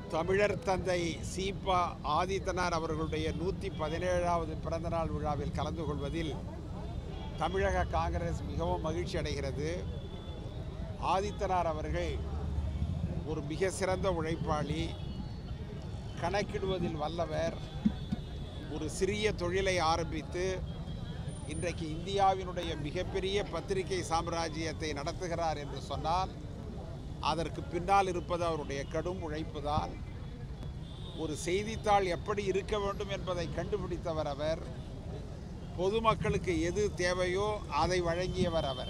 தமிழர் தந்தை சீபா ஆதித்தனார் அவர்களுடைய நூற்றி பதினேழாவது பிறந்தநாள் விழாவில் கலந்து கொள்வதில் தமிழக காங்கிரஸ் மிகவும் மகிழ்ச்சி அடைகிறது ஆதித்தனார் அவர்கள் ஒரு மிக சிறந்த உழைப்பாளி கணக்கிடுவதில் வல்லவர் ஒரு சிறிய தொழிலை ஆரம்பித்து இன்றைக்கு இந்தியாவினுடைய மிகப்பெரிய பத்திரிகை சாம்ராஜ்யத்தை நடத்துகிறார் என்று சொன்னால் அதற்கு பின்னால் இருப்பது அவருடைய கடும் உழைப்புதான் ஒரு செய்தித்தாள் எப்படி இருக்க வேண்டும் என்பதை கண்டுபிடித்தவர் அவர் பொதுமக்களுக்கு எது தேவையோ அதை வழங்கியவர் அவர்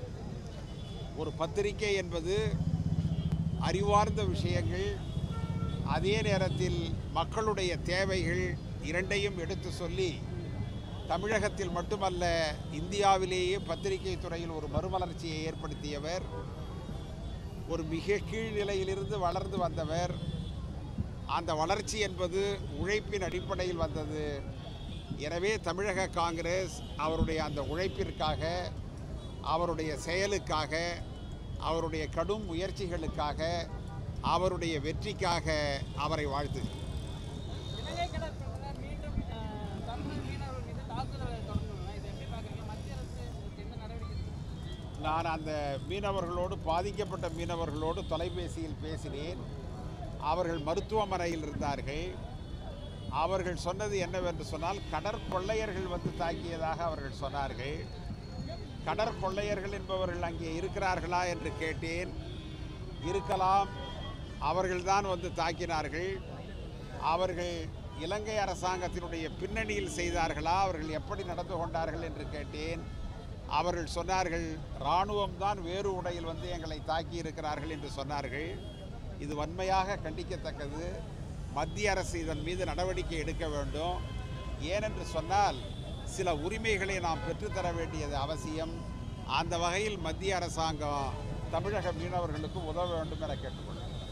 ஒரு பத்திரிகை என்பது அறிவார்ந்த விஷயங்கள் அதே நேரத்தில் மக்களுடைய தேவைகள் இரண்டையும் எடுத்து சொல்லி தமிழகத்தில் மட்டுமல்ல இந்தியாவிலேயே பத்திரிகை துறையில் ஒரு மறுமலர்ச்சியை ஏற்படுத்தியவர் ஒரு மிக கீழ்நிலையிலிருந்து வளர்ந்து வந்தவர் அந்த வளர்ச்சி என்பது உழைப்பின் அடிப்படையில் வந்தது எனவே தமிழக காங்கிரஸ் அவருடைய அந்த உழைப்பிற்காக அவருடைய செயலுக்காக அவருடைய கடும் முயற்சிகளுக்காக அவருடைய வெற்றிக்காக அவரை வாழ்த்துகிறேன் இலங்கை கடற்படையினர் மீண்டும் அஹ், தமிழ் மீனவர்கள் மீது தாக்குதலை தொடர்ந்துள்ளன இதை எப்படி பார்க்குறீங்க மத்திய அரசு இதுக்கு என்ன நடவடிக்கை எடுக்கும்? நான் அந்த மீனவர்களோடு பாதிக்கப்பட்ட மீனவர்களோடு தொலைபேசியில் பேசினேன் அவர்கள் மருத்துவமனையில் இருந்தார்கள் அவர்கள் சொன்னது என்னவென்று சொன்னால் கடற்கொள்ளையர்கள் வந்து தாக்கியதாக அவர்கள் சொன்னார்கள் கடற்கொள்ளையர்கள் என்பவர்கள் அங்கே இருக்கிறார்களா என்று கேட்டேன் இருக்கலாம் அவர்கள்தான் வந்து தாக்கினார்கள் அவர்கள் இலங்கை அரசாங்கத்தினுடைய பின்னணியில் செய்தார்களா அவர்கள் எப்படி நடந்து கொண்டார்கள் என்று கேட்டேன் அவர்கள் சொன்னார்கள் இராணுவம் தான் வேறு உடையில் வந்து எங்களை தாக்கி இருக்கிறார்கள் என்று சொன்னார்கள் இது வன்மையாக கண்டிக்கத்தக்கது மத்திய அரசு இதன் மீது நடவடிக்கை எடுக்க வேண்டும் ஏனென்று சொன்னால் சில உரிமைகளை நாம் பெற்றுத்தர வேண்டியது அவசியம் அந்த வகையில் மத்திய அரசாங்கம் தமிழக மீனவர்களுக்கு உதவ வேண்டும் என கேட்டுக்கொள்கிறேன்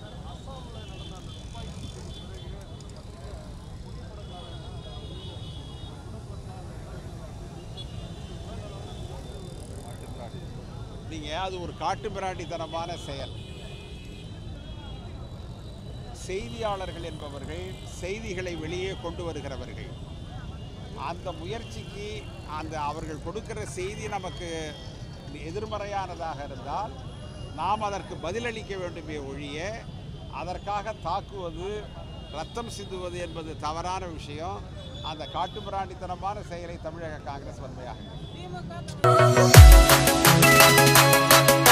நீங்கள் அது ஒரு காட்டுமிராண்டித்தனமான செயல் செய்தியாளர்கள் என்பவர்கள் செய்திகளை வெளியே கொண்டு வருகிறவர்கள் அந்த முயற்சிக்கு அந்த அவர்கள் கொடுக்கிற செய்தி நமக்கு எதிர்மறையானதாக இருந்தால் நாம் அதற்கு பதிலளிக்க வேண்டுமே ஒழிய அதற்காக தாக்குவது ரத்தம் சிந்துவது என்பது தவறான விஷயம் அந்த காட்டுமிராண்டித்தனமான செயலை தமிழக காங்கிரஸ் வன்மையாக திமுக